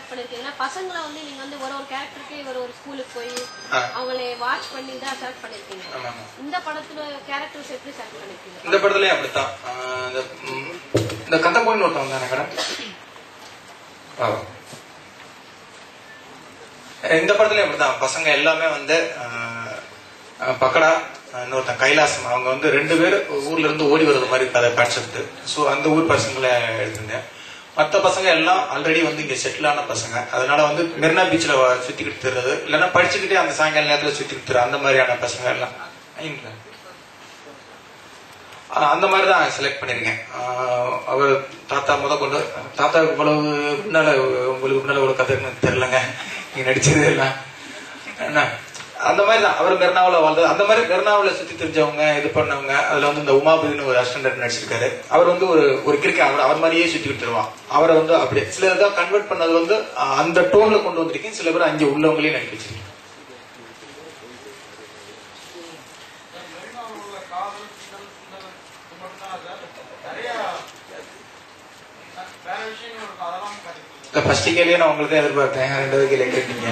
Select பண்ணிருக்கீங்கன்னா பசங்களை வந்து நீங்க வந்து ஒரு ஒரு கேரக்டருக்கு ஒரு ஒரு ஸ்கூலுக்கு போய் ஆ. அவங்களை வாட்ச் பண்ணி தான் செலக்ட் பண்ணிருக்கீங்க ஆமா ஆமா இந்த படத்துல கேரக்டர்ஸ் எப்படி செலக்ட் பண்ணிருக்கீங்க இந்த படத்துலயும் அப்படித்தான் ஆஹ் இந்த ம், இந்த கந்தம்போயின்னு ஒருத்தன் வந்தானே கடை ஆமா. இந்த படத்துலயும் அப்படித்தான் பசங்க எல்லாமே வந்து ஆஹ், ஆஹ், பக்கடா ஆஹ், இன்னொருத்தன் கைலாசம் அவங்க வந்து ரெண்டு பேர் ஊர்ல இருந்து ஓடி வர்றது மாதிரி கதை கான்செப்ட் ஸோ அந்த ஊர் பசங்களை எழுதிருந்தேன் மற்ற பசங்க எல்லாம் ஆல்ரெடி வந்து இங்க செட்டில் ஆன பசங்க அதனால வந்து மெரினா பீச்ல சுத்திக்கிட்டு தர்றது இல்லைன்னா படிச்சுக்கிட்டே அந்த சாயங்கால நேரத்துல சுத்திக்கிட்டு தர்ற அந்த மாதிரியான பசங்க எல்லாம் ஐங்களா? ஆஹ் அந்த மாதிரி தான் செலக்ட் பண்ணிருக்கேன் ஆஹ் அவர் தாத்தா முத கொண்டு தாத்தாவுக்கு இவ்வளவு முன்னால உங்களுக்கு முன்னால ஒரு கதை எனக்கு தெரியலங்க நீங்க நடிச்சது எல்லாம் என்ன அந்த மாதிரி தான் அவர் மெர்னாவில் வாழ்ந்தது அந்த மாதிரி மெர்னாவில் சுத்தி தெரிஞ்சவங்க இது பண்ணவங்க அதுல வந்து இந்த உமாபதினு ஒரு அசிஸ்டன்ட் நடிச்சிருக்காரு அவர் வந்து ஒரு ஒரு கிரிக்கெட் அவர் அவர் மாதிரியே சுத்தி கொடுத்துருவான் அவரை வந்து அப்படியே சில இதாக கன்வெர்ட் பண்ணது வந்து ஆஹ் அந்த டோன்ல கொண்டு வந்திருக்கேன் சில பேர் அங்கே உள்ளவங்களையும் நடிக்க வச்சிருக்கேன் இல்ல ஃபர்ஸ்ட் கேள்வியே நான் உங்களுக்கு தான் எதிர்பார்த்தேன் ரெண்டாவது கேள்வி கேட்டீங்க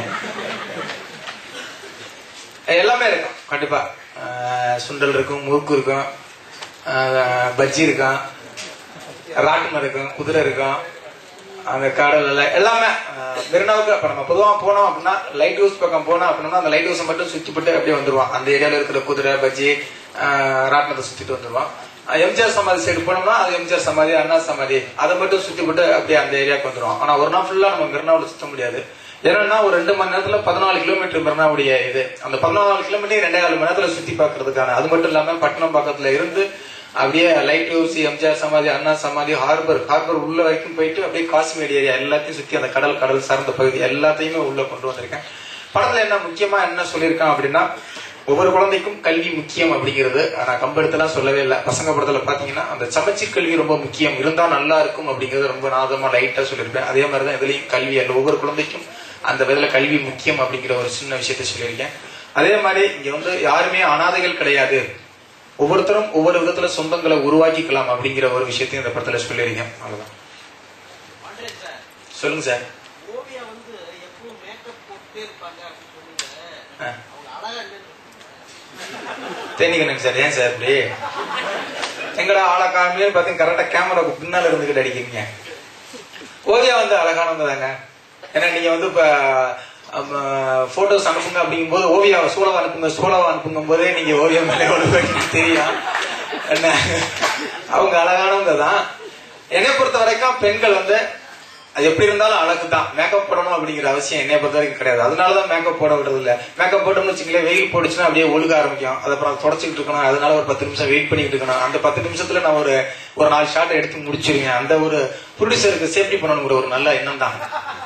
எல்லாமே இருக்கும் கண்டிப்பா ஆஹ் சுண்டல் இருக்கும் முறுக்கு இருக்கும் ஆஹ் பஜ்ஜி இருக்கும் ராட்டினம் இருக்கும் குதிரை இருக்கும் அந்த கடல் எல்லாமே ஆஹ் மெரினாவுக்கு அப்ப நம்ம பொதுவா போனோம் அப்படின்னா லைட் ஹவுஸ் பக்கம் போனோம் அப்படின்னா அந்த லைட் ஹவுஸ் மட்டும் சுத்தி போட்டு அப்படியே வந்துருவோம் அந்த ஏரியால இருக்கிற குதிரை பஜ்ஜி ஆஹ் ராட்டினத்தை சுத்திட்டு வந்துருவோம் ஆஹ் எம்ஜிஆர் சமாதி சைடு போனோம்னா அது எம்ஜிஆர் சமாதி அண்ணா சமாதி அதை மட்டும் சுத்தி போட்டு அப்படியே அந்த ஏரியாவுக்கு வந்துருவோம் ஆனா ஒரு நாள் ஃபுல்லா நம்ம மெரினாவில் சுத்த முடியாது ஏன்னா ஒரு ரெண்டு மணி நேரத்துல பதினாலு கிலோமீட்டர் மெரினாவுடைய இது அந்த பதினாலு கிலோமீட்டர் ரெண்டே கால் மணி நேரத்துல சுத்தி பார்க்கறதுக்கான அது மட்டும் இல்லாம பட்டணம் பக்கத்துல இருந்து அப்படியே லைட் ஹவுஸ் எம்ஜிஆர் சமாதி அண்ணா சமாதி ஹார்பர் ஹார்பர் உள்ள வரைக்கும் போயிட்டு அப்படியே காஷ்மீர் ஏரியா எல்லாத்தையும் சுத்தி அந்த கடல் கடல் சார்ந்த பகுதி எல்லாத்தையுமே உள்ள கொண்டு வந்திருக்கேன் படத்துல என்ன முக்கியமா என்ன சொல்லியிருக்கான் அப்படின்னா ஒவ்வொரு குழந்தைக்கும் கல்வி முக்கியம் அப்படிங்கிறது நான் கம்பெடுத்தெல்லாம் சொல்லவே இல்லை பசங்க படத்துல பாத்தீங்கன்னா அந்த சமச்சீர் கல்வி ரொம்ப முக்கியம் இருந்தா நல்லா இருக்கும் அப்படிங்கிறது ரொம்ப நாதமா லைட்டா சொல்லியிருப்பேன் அதே மாதிரிதான் இதுலயும் கல்வி அல்ல ஒவ்வொரு குழந்தைக்கும் அந்த விதத்துல கல்வி முக்கியம் அப்படிங்கிற ஒரு சின்ன விஷயத்த சொல்லியிருக்கேன் அதே மாதிரி இங்க வந்து யாருமே அனாதைகள் கிடையாது ஒவ்வொருத்தரும் ஒவ்வொரு விதத்துல சொந்தங்களை உருவாக்கிக்கலாம் அப்படிங்கிற ஒரு விஷயத்தையும் இந்த படத்துல சொல்லியிருக்கேன் அவ்வளவுதான் பண்றேன் சார் சொல்லுங்க சார் ஓவியா வந்து எப்பவும் மேக்கப் போட்டே இருப்பாங்க அப்படின்னு சொன்னீங்க ஆ. அவங்க அழகா இல்லைன்னு தெரிஞ்சுக்கணுங்க சார் ஏன் சார் இப்படி எங்கடா ஆளை காமியே பார்த்தீங்க கரெக்டா கேமராக்கு பின்னால இருந்துகிட்டு அடிக்கிறீங்க ஓவியா வந்து அழகானவங்க தாங்க ஏன்னா நீங்க வந்து இப்ப போட்டோஸ் அனுப்புங்க அப்படிங்கும் போது ஓவியாவை சோழவா அனுப்புங்க சோழவா அனுப்புங்கும் போதே நீங்க ஓவியா மேலே எவ்வளவு தெரியும் என்ன அவங்க அழகானவங்க தான் என்னை பொறுத்த வரைக்கும் பெண்கள் வந்து அது எப்படி இருந்தாலும் அழகு தான் மேக்கப் போடணும் அப்படிங்கிற அவசியம் என்னை பொறுத்த வரைக்கும் கிடையாது அதனாலதான் மேக்கப் போட விடுறது இல்ல மேக்கப் போட்டோம்னு வச்சுங்களேன் வெயில் போட்டுச்சுன்னா அப்படியே ஒழுக ஆரம்பிக்கும் அது அப்புறம் தொடச்சிக்கிட்டு இருக்கணும் அதனால ஒரு பத்து நிமிஷம் வெயிட் பண்ணிக்கிட்டு இருக்கணும் அந்த பத்து நிமிஷத்துல நான் ஒரு ஒரு நாலு ஷாட் எடுத்து முடிச்சிருவேன் அந்த ஒரு ப்ரொடியூசருக்கு சேஃப்டி பண்ணணுங்கிற ஒரு நல்ல எண்ணம் தான்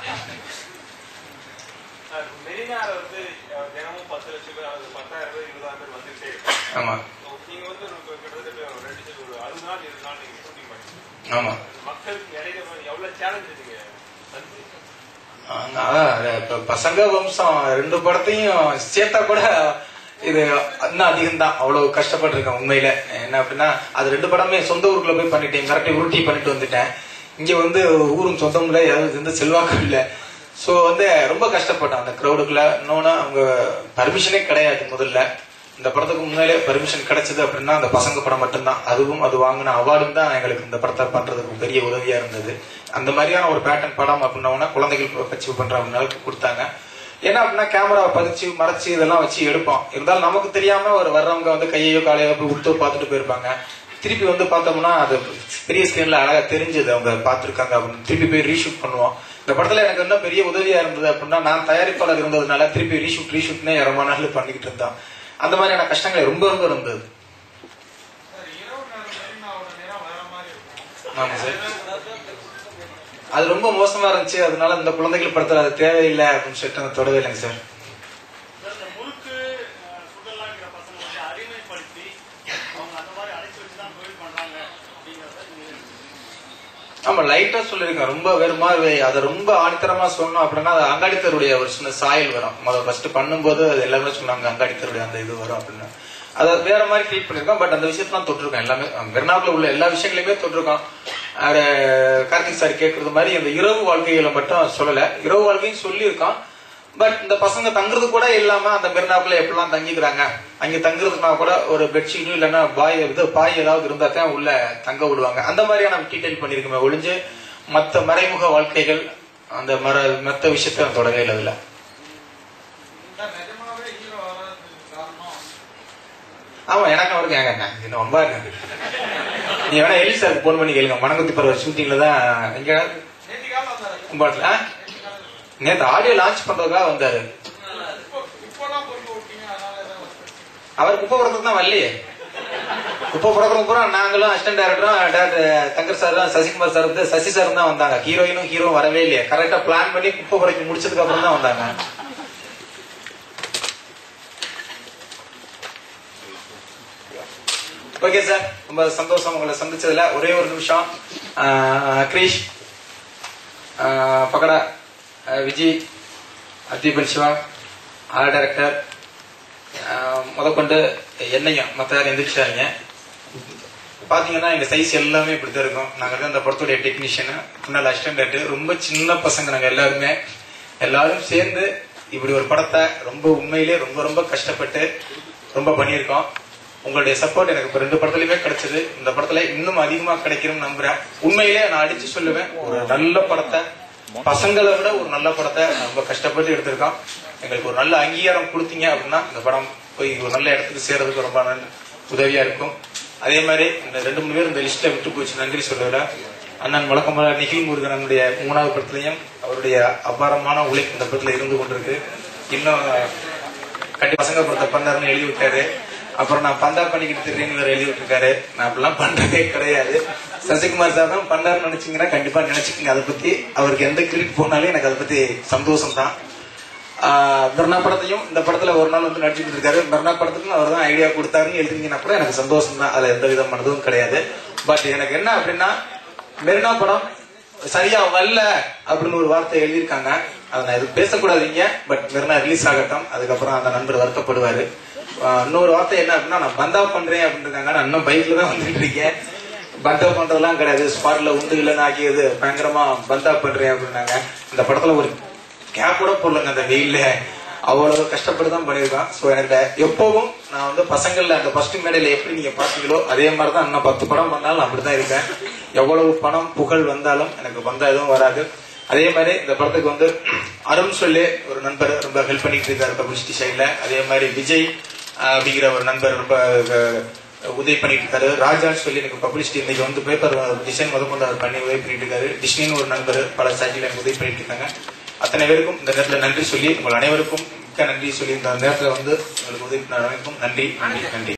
சார், மெரினால வந்து அஹ், தினமும் பத்து லட்சம் பேர் அது பத்தாயிரம் பேர் இருபதாயிரம் பேர் வந்துட்டே இருக்காங்க ஆமா So, நீங்க வந்து ஒரு கிட்டத்தட்ட ஒரு ரெண்டு சரி ஒரு அறுபது நாள் இருபது நாள் நீங்க ஷூட்டிங் பண்ணீங்க ஆமா மக்களுக்கு இடையில எவ்வளவு சேலஞ்ச் நீங்க சந்திச்சீங்க ஆனா, அதான் இப்ப பசங்க வம்சம் ரெண்டு படத்தையும் சேர்த்தா கூட இது இன்னும் அதிகம் தான் அவ்வளவு கஷ்டப்பட்டிருக்கேன் உண்மையில என்ன அப்படின்னா அது ரெண்டு படமே சொந்த ஊருக்குள்ள போய் பண்ணிட்டேன் மிரட்டி உருட்டி பண்ணிட்டு வந்துட்டேன் இங்க வந்து ஊரும் சொந்தம் இல்ல யாரும் எந்த செல்வாக்கும் இல்ல சோ வந்து ரொம்ப கஷ்டப்பட்டேன் அந்த க்ரௌடுக்குள்ள இன்னொன்னு அவங்க பர்மிஷனே கிடையாது முதல்ல இந்த படத்துக்கு முன்னாலே பர்மிஷன் கிடைச்சது அப்படின்னா அந்த பசங்க படம் மட்டும்தான் அதுவும் அது வாங்கின அவார்டும் தான் எங்களுக்கு இந்த படத்தை பண்றதுக்கு பெரிய உதவியா இருந்தது அந்த மாதிரியான ஒரு பேட்டர்ன் படம் அப்படின்னா குழந்தைகள் வச்சு பண்ற அப்படின்னாலும் கொடுத்தாங்க என்ன அப்படின்னா கேமரா பதிச்சு மறைச்சு இதெல்லாம் வச்சு எடுப்போம் இருந்தாலும் நமக்கு தெரியாம ஒரு வர்றவங்க வந்து கையையோ காலையோ போய் விட்டு பார்த்துட்டு போயிருப்பாங்க திருப்பி வந்து பார்த்தோம்னா அது பெரிய ஸ்கிரீன்ல அழகா தெரிஞ்சது அவங்க பார்த்திருக்காங்க அப்படின்னு திருப்பி போய் ரீஷூட் பண்ணுவோம் இந்த படத்துல எனக்கு என்ன பெரிய உதவியா இருந்தது அப்படின்னா நான் தயாரிப்பாளர் இருந்ததுனால திருப்பி ரீஷூட் ரீஷூட்னே ரொம்ப நாள் பண்ணிக்கிட்டு இருந்தோம் அந்த மாதிரியான கஷ்டங்கள் ரொம்ப ரொம்ப இருந்தது சார் இரவு நேரம் மெரினாவோட நேரம் வேற மாதிரி இருக்கும் ஆமா சார் அது ரொம்ப மோசமா இருந்துச்சு அதனால இந்த குழந்தைகள் படத்துல அது தேவையில்லை அப்படின்னு சொல்லிட்டு நான் தொடவே இல்லைங்க சார் சார், இந்த முறுக்கு அஹ், சுடலாங்கிற பசங்க வந்து அடிமைப்படுத்தி அவங்க அந்த மாதிரி அடைச்சு வச்சு தான் தொழில் பண்றாங்க அப்படிங்கறத நீங்க ஆமா லைட்டா சொல்லியிருக்கேன் ரொம்ப வெறுமா வே- அதை ரொம்ப ஆணித்தரமா சொன்னோம் அப்படின்னா அது அங்காடித்தருடைய ஒரு சின்ன சாயல் வரும் முதல்ல ஃபர்ஸ்ட் பண்ணும்போது அது எல்லாருமே சொன்னாங்க அங்காடித்தருடைய அந்த இது வரும் அப்படின்னு அதை வேற மாதிரி ட்ரீட் பண்ணிருக்கோம் பட் அந்த விஷயத்தெல்லாம் தொட்டிருக்கோம் எல்லாமே மெரினாக்குள்ள உள்ள எல்லா விஷயங்களையுமே தொட்டிருக்கோம் அது கார்த்திக் சார் கேட்கறது மாதிரி அந்த இரவு வாழ்க்கைகளை மட்டும் சொல்லல இரவு வாழ்க்கையும் சொல்லியிருக்கோம் பட் இந்த பசங்க தங்குறது கூட இல்லாம அந்த மெரினாக்குள்ள எப்படிலாம் தங்கிக்கிறாங்க அங்க தங்குறதுனா கூட ஒரு பெட்ஷீட்டும் இல்லைன்னா பாய் இது பாய் ஏதாவது இருந்தா தான் உள்ள தங்க விடுவாங்க அந்த மாதிரியான டீடைல் பண்ணிருக்குமே ஒழிஞ்சு மத்த மறைமுக வாழ்க்கைகள் அந்த மர மத்த விஷயத்த நான் தொடவே இல்லை அதுல நிஜமாவே ஹீரோ வராதுக்கு காரணம் ஆமா எனக்கு அவருக்கு ஏங்க என்ன இன்னும் ஒன்பா இருக்கு நீ வேணா எலி சாருக்கு போன் பண்ணி கேளுங்க மணங்குத்தி பருவ ஷூட்டிங்ல தான் எங்க நேற்று காலம் வந்தாரு கும்பாட்டில் நேத்து ஆடியோ லான்ச் பண்றதுக்காக வந்தாரு இப்போ இப்போலாம் பொறுப்பு விட்டீங்க அதனால ஏதாவது ஒரு அவர் குப்பை புறத்துக்கு தான் வரலையே குப்பை புறக்கிறது பூரா நாங்களும் அசிஸ்டன்ட் டேரக்டரும் director Thangar sir Sasikumar sir வந்து சசி சார் தான் வந்தாங்க ஹீரோயினும் ஹீரோ வரவே இல்லையே கரெக்டா பிளான் பண்ணி குப்பை புறக்கி முடிச்சதுக்கு அப்புறம் தான் வந்தாங்க ஓகே சார் ரொம்ப சந்தோஷம் உங்களை சந்திச்சதுல ஒரே ஒரு நிமிஷம் ஆஹ், கிரீஷ் ஆஹ், பக்கடா ஆஹ், விஜய் அத்தீபன் சிவா ஆர்ட் டைரக்டர் முதற்கொண்டு என்னையும் மற்ற யாரும் எந்திரிச்சாருங்க பாத்தீங்கன்னா எங்க சைஸ் எல்லாமே இப்படித்தான் இருக்கும் நாங்க தான் இந்த படத்துடைய டெக்னீஷியன் முன்னாள் அசிஸ்டன்ட் ரொம்ப சின்ன பசங்க நாங்க எல்லாருமே எல்லாரும் சேர்ந்து இப்படி ஒரு படத்தை ரொம்ப உண்மையிலே ரொம்ப ரொம்ப கஷ்டப்பட்டு ரொம்ப பண்ணியிருக்கோம் உங்களுடைய சப்போர்ட் எனக்கு இப்ப ரெண்டு படத்துலயுமே கிடைச்சது இந்த படத்துல இன்னும் அதிகமா கிடைக்கும்னு நம்புறேன் உண்மையிலே நான் அடிச்சு சொல்லுவேன் ஒரு நல்ல படத்தை பசங்களை விட ஒரு நல்ல படத்தை ரொம்ப கஷ்டப்பட்டு எடுத்திருக்கோம் எங்களுக்கு ஒரு நல்ல அங்கீகாரம் கொடுத்தீங்க அப்படின்னா இந்த படம் போய் ஒரு நல்ல இடத்துக்கு சேர்றதுக்கு ரொம்ப நல்ல உதவியா இருக்கும் அதே மாதிரி இந்த ரெண்டு மூணு பேர் இந்த லிஸ்ட்ல விட்டு போச்சு நன்றி சொல்லல அண்ணன் வழக்கமாக நிகில் முருகனுடைய மூணாவது படத்துலையும் அவருடைய அபாரமான உழைப்பு இந்த படத்துல இருந்து கொண்டிருக்கு இன்னும் கண்டி பசங்க படத்தை பண்ணாருன்னு எழுதி விட்டாரு அப்புறம் நான் பந்தா பண்ணிக்கிட்டு திடீர்னு வேற எழுதி விட்டுருக்காரு நான் அப்படிலாம் பண்றதே கிடையாது சசிகுமார் சார் தான் பண்ணாருன்னு நினைச்சீங்கன்னா கண்டிப்பா நினைச்சுக்கோங்க அதை பத்தி அவருக்கு எந்த கிரெடிட் போனாலும் எனக்கு அதை பத்தி சந்தோஷம் தான் மெர்னா படத்தையும் இந்த படத்துல ஒரு நாள் வந்து நடிச்சுட்டு இருக்காரு மெர்னா படத்துக்கும் அவர் தான் ஐடியா கொடுத்தாருன்னு எழுதிங்கன்னா கூட எனக்கு சந்தோஷம் தான் அதுல எந்த விதமானதும் கிடையாது பட் எனக்கு என்ன அப்படின்னா மெரினா படம் சரியா வரல அப்படின்னு ஒரு வார்த்தை எழுதியிருக்காங்க அதை நான் எதுவும் பேசக்கூடாதீங்க பட் மெரினா ரிலீஸ் ஆகட்டும் அதுக்கப்புறம் அந்த நண்பர் வருத்தப்படுவாரு ஆஹ் இன்னொரு வார்த்தை என்ன அப்படின்னா நான் பந்தா பண்றேன் அப்படின்னு இருக்காங்க நான் இன்னும் பைக்ல தான் வந்துட்டு இருக்கேன் பந்தா பண்றதெல்லாம் கிடையாது ஸ்பாட்ல உண்டு இல்லைன்னு ஆகியது பயங்கரமா பந்தா பண்றேன் அப்படின்னாங்க இந்த படத்துல ஒரு கேப் கூட போடலங்க அந்த வெயில்ல அவ்வளவு கஷ்டப்பட்டு தான் பண்ணியிருக்கான் ஸோ எனக்கு எப்பவும் நான் வந்து பசங்கள்ல அந்த ஃபர்ஸ்ட் மேடையில எப்படி நீங்க பாத்தீங்களோ அதே மாதிரி தான் இன்னும் பத்து படம் பண்ணாலும் அப்படிதான் இருக்கேன் எவ்வளவு பணம் புகழ் வந்தாலும் எனக்கு வந்தா எதுவும் வராது அதே மாதிரி இந்த படத்துக்கு வந்து அருண் சொல்லி ஒரு நண்பர் ரொம்ப ஹெல்ப் பண்ணிட்டு இருக்காரு பப்ளிசிட்டி சைட்ல அதே மாதிரி விஜய் ஆஹ், அப்படிங்கிற ஒரு நண்பர் ரொம்ப அஹ், உதவி பண்ணிட்டு இருக்காரு ராஜான்னு சொல்லி எனக்கு பப்ளிசிட்டி இன்னைக்கு வந்து பேப்பர் டிசைன் முதற்கொண்டு அவர் பண்ணி உதவி பண்ணிட்டு இருக்காரு டிஸ்னின்னு ஒரு நண்பர் பல சைட்ல எனக்கு உதவி பண்ணிட்டு இருக்காங்க அத்தனை பேருக்கும் இந்த நேரத்தில் நன்றி சொல்லி உங்கள் அனைவருக்கும் மிக்க நன்றி சொல்லி இந்த நேரத்தில் வந்து உங்களுக்கு உதவி பண்ண அனைவருக்கும் நன்றி நன்றி நன்றி